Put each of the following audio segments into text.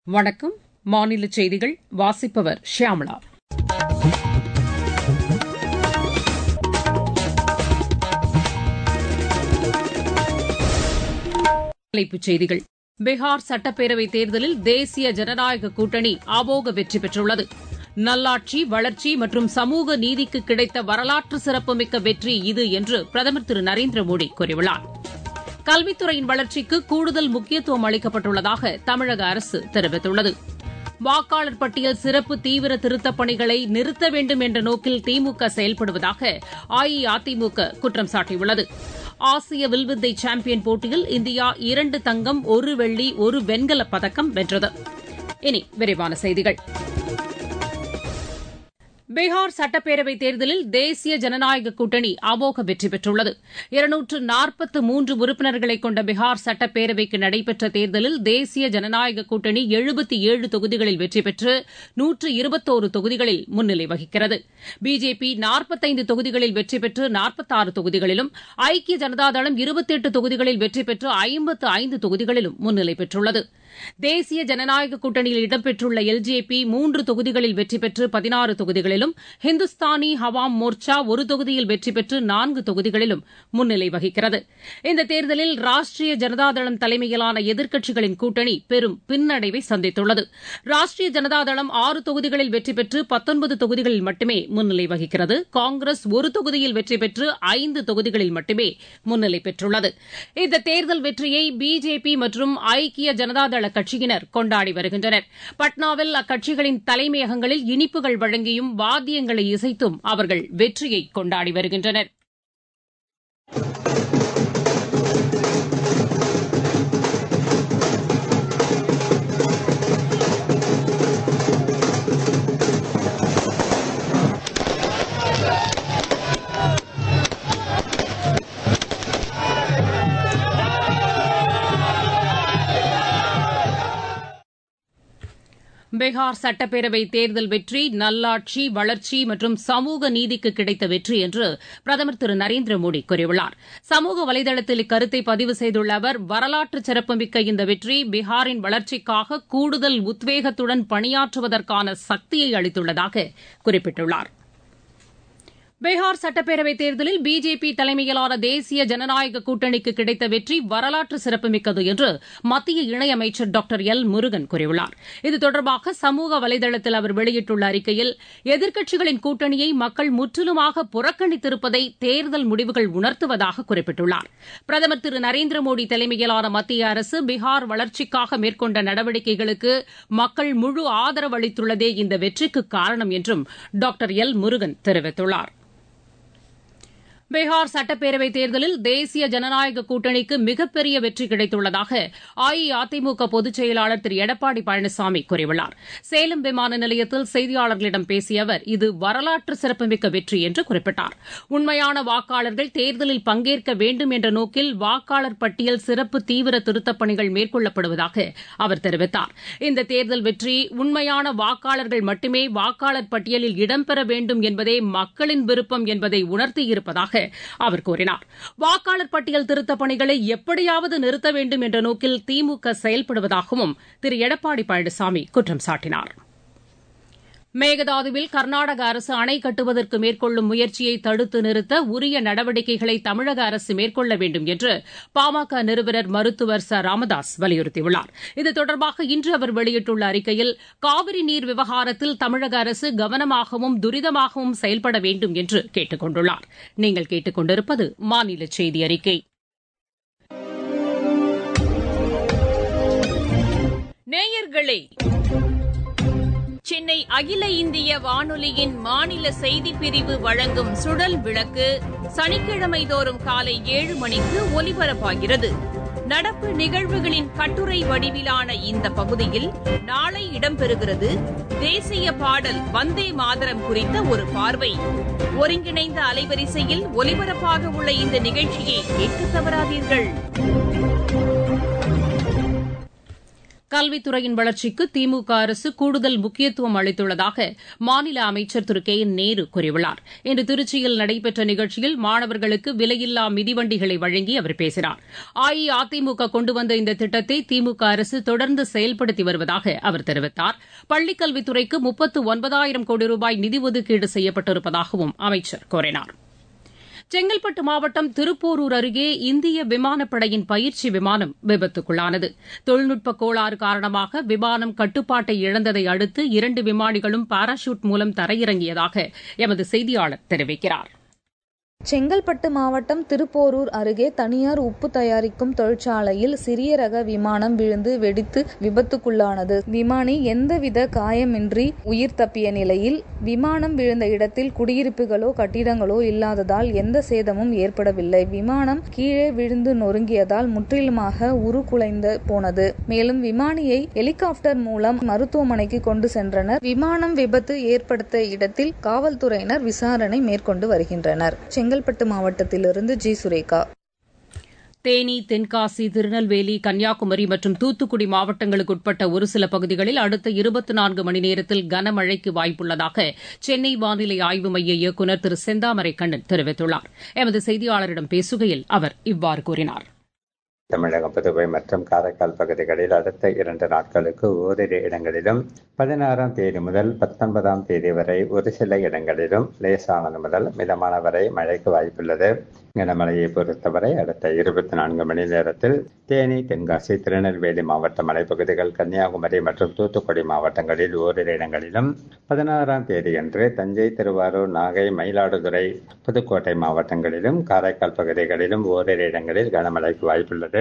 வணக்கம் மாநில செய்திகள் வாசிப்பவர் ஷியாமளா தலைப்புச் செய்திகள் பீகார் சட்டப்பேரவைத் தேர்தலில் தேசிய ஜனநாயக கூட்டணி அமோக வெற்றி பெற்றுள்ளது நல்லாட்சி வளர்ச்சி மற்றும் சமூக நீதிக்கு கிடைத்த வரலாற்று சிறப்புமிக்க வெற்றி இது என்று பிரதமர் திரு நரேந்திர மோடி கூறியுள்ளார் கல்வித்துறையின் வளர்ச்சிக்கு கூடுதல் முக்கியத்துவம் அளிக்கப்பட்டுள்ளதாக தமிழக அரசு தெரிவித்துள்ளது வாக்காளர் பட்டியல் சிறப்பு தீவிர திருத்தப் பணிகளை நிறுத்த வேண்டும் என்ற நோக்கில் திமுக செயல்படுவதாக அஇஅதிமுக குற்றம் சாட்டியுள்ளது ஆசிய வில்வித்தை சாம்பியன் போட்டியில் இந்தியா இரண்டு தங்கம் ஒரு வெள்ளி ஒரு வெண்கலப் பதக்கம் வென்றது இனி விரிவான செய்திகள் பீகார் சட்டப்பேரவைத் தேர்தலில் தேசிய ஜனநாயக கூட்டணி அமோக வெற்றி பெற்றுள்ளது இருநூற்று நாற்பத்து மூன்று உறுப்பினர்களை கொண்ட பீகார் சட்டப்பேரவைக்கு நடைபெற்ற தேர்தலில் தேசிய ஜனநாயக கூட்டணி எழுபத்தி ஏழு தொகுதிகளில் வெற்றி பெற்று நூற்று இருபத்தோரு தொகுதிகளில் முன்னிலை வகிக்கிறது பிஜேபி நாற்பத்தைந்து தொகுதிகளில் வெற்றி பெற்று நாற்பத்தாறு தொகுதிகளிலும் ஐக்கிய ஜனதாதளம் இருபத்தெட்டு தொகுதிகளில் வெற்றி பெற்று ஐம்பத்து ஐந்து தொகுதிகளிலும் முன்னிலை பெற்றுள்ளது தேசிய ஜனநாயக கூட்டணியில் இடம்பெற்றுள்ள எல்ஜேபி மூன்று தொகுதிகளில் வெற்றி பெற்று பதினாறு தொகுதிகளிலும் ஹிந்துஸ்தானி ஹவாம் மோர்ச்சா ஒரு தொகுதியில் வெற்றி பெற்று நான்கு தொகுதிகளிலும் முன்னிலை வகிக்கிறது இந்த தேர்தலில் ராஷ்டிரிய ஜனதாதளம் தலைமையிலான எதிர்க்கட்சிகளின் கூட்டணி பெரும் பின்னடைவை சந்தித்துள்ளது ராஷ்டிரிய ஜனதாதளம் ஆறு தொகுதிகளில் வெற்றி பெற்று பத்தொன்பது தொகுதிகளில் மட்டுமே முன்னிலை வகிக்கிறது காங்கிரஸ் ஒரு தொகுதியில் வெற்றி பெற்று ஐந்து தொகுதிகளில் மட்டுமே முன்னிலை பெற்றுள்ளது இந்த தேர்தல் வெற்றியை பிஜேபி மற்றும் ஐக்கிய ஜனதாதள கட்சியினர் கொண்டாடி வருகின்றனர் பட்னாவில் அக்கட்சிகளின் தலைமையகங்களில் இனிப்புகள் வழங்கியும் வாத்தியங்களை இசைத்தும் அவர்கள் வெற்றியை கொண்டாடி வருகின்றனர் பீகார் சட்டப்பேரவை தேர்தல் வெற்றி நல்லாட்சி வளர்ச்சி மற்றும் சமூக நீதிக்கு கிடைத்த வெற்றி என்று பிரதமர் திரு நரேந்திர மோடி கூறியுள்ளார் சமூக வலைதளத்தில் இக்கருத்தை பதிவு செய்துள்ள அவர் வரலாற்று சிறப்புமிக்க இந்த வெற்றி பீகாரின் வளர்ச்சிக்காக கூடுதல் உத்வேகத்துடன் பணியாற்றுவதற்கான சக்தியை அளித்துள்ளதாக குறிப்பிட்டுள்ளார் பீகார் சட்டப்பேரவைத் தேர்தலில் பிஜேபி தலைமையிலான தேசிய ஜனநாயக கூட்டணிக்கு கிடைத்த வெற்றி வரலாற்று சிறப்புமிக்கது என்று மத்திய இணையமைச்சர் டாக்டர் எல் முருகன் கூறியுள்ளார் இது தொடர்பாக சமூக வலைதளத்தில் அவர் வெளியிட்டுள்ள அறிக்கையில் எதிர்க்கட்சிகளின் கூட்டணியை மக்கள் முற்றிலுமாக புறக்கணித்திருப்பதை தேர்தல் முடிவுகள் உணர்த்துவதாக குறிப்பிட்டுள்ளார் பிரதமர் திரு நரேந்திர மோடி தலைமையிலான மத்திய அரசு பீகார் வளர்ச்சிக்காக மேற்கொண்ட நடவடிக்கைகளுக்கு மக்கள் முழு ஆதரவு அளித்துள்ளதே இந்த வெற்றிக்கு காரணம் என்றும் டாக்டர் எல் முருகன் தெரிவித்துள்ளார் பீகார் சட்டப்பேரவைத் தேர்தலில் தேசிய ஜனநாயக கூட்டணிக்கு மிகப்பெரிய வெற்றி கிடைத்துள்ளதாக அஇஅதிமுக பொதுச் செயலாளர் திரு எடப்பாடி பழனிசாமி கூறியுள்ளார் சேலம் விமான நிலையத்தில் செய்தியாளர்களிடம் பேசிய அவர் இது வரலாற்று சிறப்புமிக்க வெற்றி என்று குறிப்பிட்டார் உண்மையான வாக்காளர்கள் தேர்தலில் பங்கேற்க வேண்டும் என்ற நோக்கில் வாக்காளர் பட்டியல் சிறப்பு தீவிர திருத்தப் பணிகள் மேற்கொள்ளப்படுவதாக அவர் தெரிவித்தார் இந்த தேர்தல் வெற்றி உண்மையான வாக்காளர்கள் மட்டுமே வாக்காளர் பட்டியலில் இடம்பெற வேண்டும் என்பதே மக்களின் விருப்பம் என்பதை உணர்த்தியிருப்பதாக அவர் கூறினார் வாக்காளர் பட்டியல் திருத்தப் பணிகளை எப்படியாவது நிறுத்த வேண்டும் என்ற நோக்கில் திமுக செயல்படுவதாகவும் திரு எடப்பாடி பழனிசாமி குற்றம் சாட்டினார் மேகதாதுவில் கர்நாடக அரசு அணை கட்டுவதற்கு மேற்கொள்ளும் முயற்சியை தடுத்து நிறுத்த உரிய நடவடிக்கைகளை தமிழக அரசு மேற்கொள்ள வேண்டும் என்று பாமக நிறுவனர் மருத்துவர் ச ராமதாஸ் வலியுறுத்தியுள்ளார் இது தொடர்பாக இன்று அவர் வெளியிட்டுள்ள அறிக்கையில் காவிரி நீர் விவகாரத்தில் தமிழக அரசு கவனமாகவும் துரிதமாகவும் செயல்பட வேண்டும் என்று கேட்டுக் கொண்டுள்ளார் நீங்கள் கேட்டுக் கொண்டிருப்பது மாநில செய்தி அறிக்கை நேயர்களே சென்னை அகில இந்திய வானொலியின் மாநில செய்திப் பிரிவு வழங்கும் சுழல் விளக்கு சனிக்கிழமை தோறும் காலை ஏழு மணிக்கு ஒலிபரப்பாகிறது நடப்பு நிகழ்வுகளின் கட்டுரை வடிவிலான இந்த பகுதியில் நாளை இடம்பெறுகிறது தேசிய பாடல் வந்தே மாதரம் குறித்த ஒரு பார்வை ஒருங்கிணைந்த அலைவரிசையில் ஒலிபரப்பாக உள்ள இந்த நிகழ்ச்சியை கேட்க தவறாதீர்கள் கல்வித்துறையின் வளர்ச்சிக்கு திமுக அரசு கூடுதல் முக்கியத்துவம் அளித்துள்ளதாக மாநில அமைச்சர் திரு கே என் நேரு கூறியுள்ளார் இன்று திருச்சியில் நடைபெற்ற நிகழ்ச்சியில் மாணவர்களுக்கு விலையில்லா மிதிவண்டிகளை வழங்கி அவர் பேசினார் அஇஅதிமுக கொண்டு வந்த இந்த திட்டத்தை திமுக அரசு தொடர்ந்து செயல்படுத்தி வருவதாக அவர் தெரிவித்தார் பள்ளிக்கல்வித்துறைக்கு முப்பத்து ஒன்பதாயிரம் கோடி ரூபாய் நிதி ஒதுக்கீடு செய்யப்பட்டிருப்பதாகவும் அமைச்சர் கூறினார் செங்கல்பட்டு மாவட்டம் திருப்போரூர் அருகே இந்திய விமானப்படையின் பயிற்சி விமானம் விபத்துக்குள்ளானது தொழில்நுட்ப கோளாறு காரணமாக விமானம் கட்டுப்பாட்டை இழந்ததை அடுத்து இரண்டு விமானிகளும் பாராசூட் மூலம் தரையிறங்கியதாக எமது செய்தியாளர் தெரிவிக்கிறார் செங்கல்பட்டு மாவட்டம் திருப்போரூர் அருகே தனியார் உப்பு தயாரிக்கும் தொழிற்சாலையில் சிறிய ரக விமானம் விழுந்து வெடித்து விபத்துக்குள்ளானது விமானி எந்தவித காயமின்றி உயிர் தப்பிய நிலையில் விமானம் விழுந்த இடத்தில் குடியிருப்புகளோ கட்டிடங்களோ இல்லாததால் எந்த சேதமும் ஏற்படவில்லை விமானம் கீழே விழுந்து நொறுங்கியதால் முற்றிலுமாக உருக்குலைந்து போனது மேலும் விமானியை ஹெலிகாப்டர் மூலம் மருத்துவமனைக்கு கொண்டு சென்றனர் விமானம் விபத்து ஏற்படுத்த இடத்தில் காவல்துறையினர் விசாரணை மேற்கொண்டு வருகின்றனர் செங்கல்பட்டு மாவட்டத்திலிருந்து ஜி சுரேகா தேனி தென்காசி திருநெல்வேலி கன்னியாகுமரி மற்றும் தூத்துக்குடி மாவட்டங்களுக்கு உட்பட்ட ஒரு சில பகுதிகளில் அடுத்த இருபத்தி நான்கு மணி நேரத்தில் கனமழைக்கு வாய்ப்புள்ளதாக சென்னை வானிலை ஆய்வு மைய இயக்குநர் திரு செந்தாமரை கண்ணன் தெரிவித்துள்ளார் எமது செய்தியாளரிடம் பேசுகையில் அவர் இவ்வாறு கூறினார் தமிழகம் புதுவை மற்றும் காரைக்கால் பகுதிகளில் அடுத்த இரண்டு நாட்களுக்கு ஓரிரு இடங்களிலும் பதினாறாம் தேதி முதல் பத்தொன்பதாம் தேதி வரை ஒரு சில இடங்களிலும் லேசானது முதல் மிதமான வரை மழைக்கு வாய்ப்புள்ளது கனமழையை பொறுத்தவரை அடுத்த இருபத்தி நான்கு மணி நேரத்தில் தேனி தென்காசி திருநெல்வேலி மாவட்ட மலைப்பகுதிகள் கன்னியாகுமரி மற்றும் தூத்துக்குடி மாவட்டங்களில் ஓரிரு இடங்களிலும் பதினாறாம் தேதியன்று தஞ்சை திருவாரூர் நாகை மயிலாடுதுறை புதுக்கோட்டை மாவட்டங்களிலும் காரைக்கால் பகுதிகளிலும் ஓரிரு இடங்களில் கனமழைக்கு வாய்ப்புள்ளது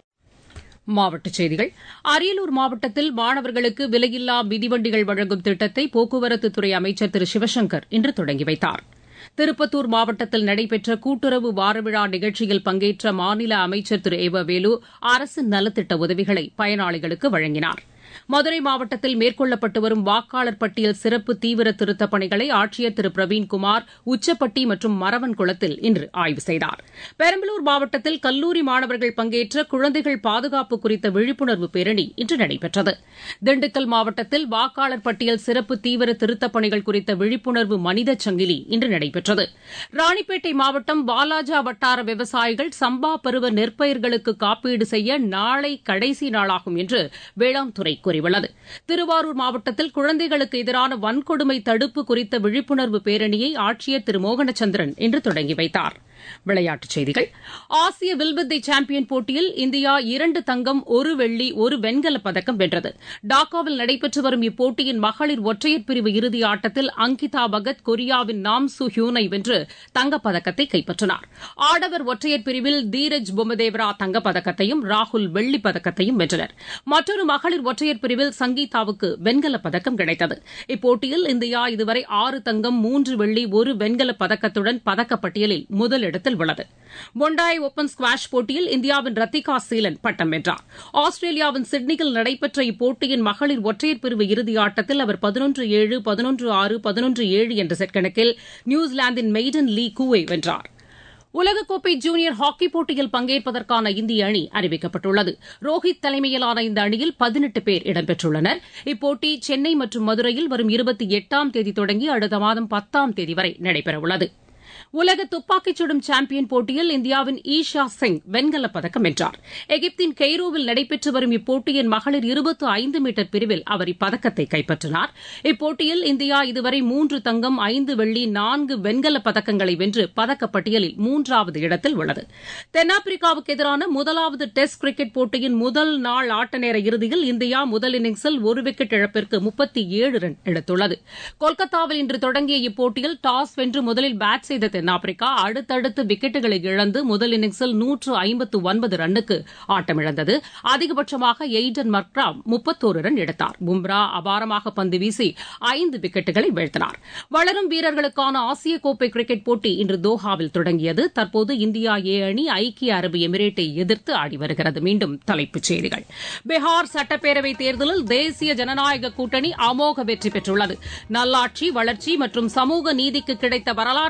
மாவட்டச் செய்திகள் அரியலூர் மாவட்டத்தில் மாணவர்களுக்கு விலையில்லா மிதிவண்டிகள் வழங்கும் திட்டத்தை போக்குவரத்துத்துறை அமைச்சர் திரு சிவசங்கர் இன்று தொடங்கி வைத்தார் திருப்பத்தூர் மாவட்டத்தில் நடைபெற்ற கூட்டுறவு வாரவிழா நிகழ்ச்சியில் பங்கேற்ற மாநில அமைச்சர் திரு ஏவ வேலு அரசு நலத்திட்ட உதவிகளை பயனாளிகளுக்கு வழங்கினார் மதுரை மாவட்டத்தில் மேற்கொள்ளப்பட்டு வரும் வாக்காளர் பட்டியல் சிறப்பு தீவிர திருத்தப் பணிகளை ஆட்சியர் திரு பிரவீன்குமார் உச்சப்பட்டி மற்றும் மரவன்குளத்தில் இன்று ஆய்வு செய்தார் பெரம்பலூர் மாவட்டத்தில் கல்லூரி மாணவர்கள் பங்கேற்ற குழந்தைகள் பாதுகாப்பு குறித்த விழிப்புணர்வு பேரணி இன்று நடைபெற்றது திண்டுக்கல் மாவட்டத்தில் வாக்காளர் பட்டியல் சிறப்பு தீவிர திருத்தப் பணிகள் குறித்த விழிப்புணர்வு மனித சங்கிலி இன்று நடைபெற்றது ராணிப்பேட்டை மாவட்டம் வாலாஜா வட்டார விவசாயிகள் சம்பா பருவ நெற்பயிர்களுக்கு காப்பீடு செய்ய நாளை கடைசி நாளாகும் என்று வேளாண் துறை கூறியுள்ளது திருவாரூர் மாவட்டத்தில் குழந்தைகளுக்கு எதிரான வன்கொடுமை தடுப்பு குறித்த விழிப்புணர்வு பேரணியை ஆட்சியர் திரு மோகனச்சந்திரன் இன்று தொடங்கி வைத்தார் விளையாட்டுச் செய்திகள் ஆசிய வில்வித்தை சாம்பியன் போட்டியில் இந்தியா இரண்டு தங்கம் ஒரு வெள்ளி ஒரு வெண்கலப் பதக்கம் வென்றது டாக்காவில் நடைபெற்று வரும் இப்போட்டியின் மகளிர் ஒற்றையர் பிரிவு இறுதி ஆட்டத்தில் அங்கிதா பகத் கொரியாவின் நாம் சு ஹியூனை வென்று தங்கப்பதக்கத்தை கைப்பற்றினார் ஆடவர் ஒற்றையர் பிரிவில் தீரஜ் பொம்மதேவரா தங்கப்பதக்கத்தையும் ராகுல் வெள்ளிப் பதக்கத்தையும் வென்றனர் மற்றொரு மகளிர் ஒற்றையர் பிரிவில் சங்கீதாவுக்கு வெண்கலப் பதக்கம் கிடைத்தது இப்போட்டியில் இந்தியா இதுவரை ஆறு தங்கம் மூன்று வெள்ளி ஒரு வெண்கலப் பதக்கத்துடன் பதக்கப்பட்டியலில் முதல் இடத்தில் உள்ளது பொண்டாய் ஓபன் ஸ்குவாஷ் போட்டியில் இந்தியாவின் ரத்திகா சீலன் பட்டம் வென்றார் ஆஸ்திரேலியாவின் சிட்னியில் நடைபெற்ற இப்போட்டியின் மகளிர் ஒற்றையர் பிரிவு இறுதி ஆட்டத்தில் அவர் பதினொன்று ஏழு பதினொன்று ஆறு பதினொன்று ஏழு என்ற செட் கணக்கில் நியூசிலாந்தின் மெய்டன் லீ கூவை வென்றார் உலகக்கோப்பை ஜூனியர் ஹாக்கிப் போட்டியில் பங்கேற்பதற்கான இந்திய அணி அறிவிக்கப்பட்டுள்ளது ரோஹித் தலைமையிலான இந்த அணியில் பதினெட்டு பேர் இடம்பெற்றுள்ளனர் இப்போட்டி சென்னை மற்றும் மதுரையில் வரும் இருபத்தி எட்டாம் தேதி தொடங்கி அடுத்த மாதம் பத்தாம் தேதி வரை நடைபெறவுள்ளது உலக துப்பாக்கிச் சுடும் சாம்பியன் போட்டியில் இந்தியாவின் ஈஷா சிங் வெண்கலப் பதக்கம் வென்றார் எகிப்தின் கெய்ரோவில் நடைபெற்று வரும் இப்போட்டியின் மகளிர் இருபத்து ஐந்து மீட்டர் பிரிவில் அவர் இப்பதக்கத்தை கைப்பற்றினார் இப்போட்டியில் இந்தியா இதுவரை மூன்று தங்கம் ஐந்து வெள்ளி நான்கு வெண்கலப் பதக்கங்களை வென்று பதக்கப்பட்டியலில் மூன்றாவது இடத்தில் உள்ளது தென்னாப்பிரிக்காவுக்கு எதிரான முதலாவது டெஸ்ட் கிரிக்கெட் போட்டியின் முதல் நாள் ஆட்ட நேர இறுதியில் இந்தியா முதல் இன்னிங்ஸில் ஒரு விக்கெட் இழப்பிற்கு முப்பத்தி ஏழு ரன் எடுத்துள்ளது கொல்கத்தாவில் இன்று தொடங்கிய இப்போட்டியில் டாஸ் வென்று முதலில் பேட் செய்த தென்னாப்பிரிக்கா அடுத்தடுத்து விக்கெட்டுகளை இழந்து முதல் இன்னிங்ஸில் நூற்று ஐம்பத்து ஒன்பது ரன்னுக்கு ஆட்டமிழந்தது அதிகபட்சமாக எய்டன் மர்க்ராம் முப்பத்தோரு ரன் எடுத்தார் பும்ரா அபாரமாக பந்து வீசி ஐந்து விக்கெட்டுகளை வீழ்த்தினார் வளரும் வீரர்களுக்கான ஆசிய கோப்பை கிரிக்கெட் போட்டி இன்று தோஹாவில் தொடங்கியது தற்போது இந்தியா ஏ அணி ஐக்கிய அரபு எமிரேட்டை எதிர்த்து ஆடி வருகிறது மீண்டும் தலைப்புச் செய்திகள் பீகார் சட்டப்பேரவைத் தேர்தலில் தேசிய ஜனநாயக கூட்டணி அமோக வெற்றி பெற்றுள்ளது நல்லாட்சி வளர்ச்சி மற்றும் சமூக நீதிக்கு கிடைத்த வரலாற்று சிறப்பு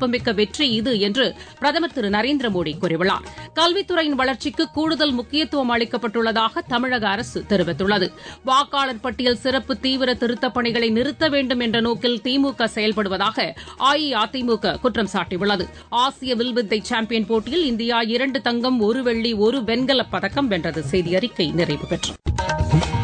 சிறப்புமிக்க வெற்றி இது என்று பிரதமர் திரு நரேந்திர மோடி கூறியுள்ளார் கல்வித்துறையின் வளர்ச்சிக்கு கூடுதல் முக்கியத்துவம் அளிக்கப்பட்டுள்ளதாக தமிழக அரசு தெரிவித்துள்ளது வாக்காளர் பட்டியல் சிறப்பு தீவிர திருத்தப் பணிகளை நிறுத்த வேண்டும் என்ற நோக்கில் திமுக செயல்படுவதாக அஇஅதிமுக குற்றம் சாட்டியுள்ளது ஆசிய வில்வித்தை சாம்பியன் போட்டியில் இந்தியா இரண்டு தங்கம் ஒரு வெள்ளி ஒரு வெண்கலப் பதக்கம் வென்றது செய்தி அறிக்கை நிறைவு பெற்றது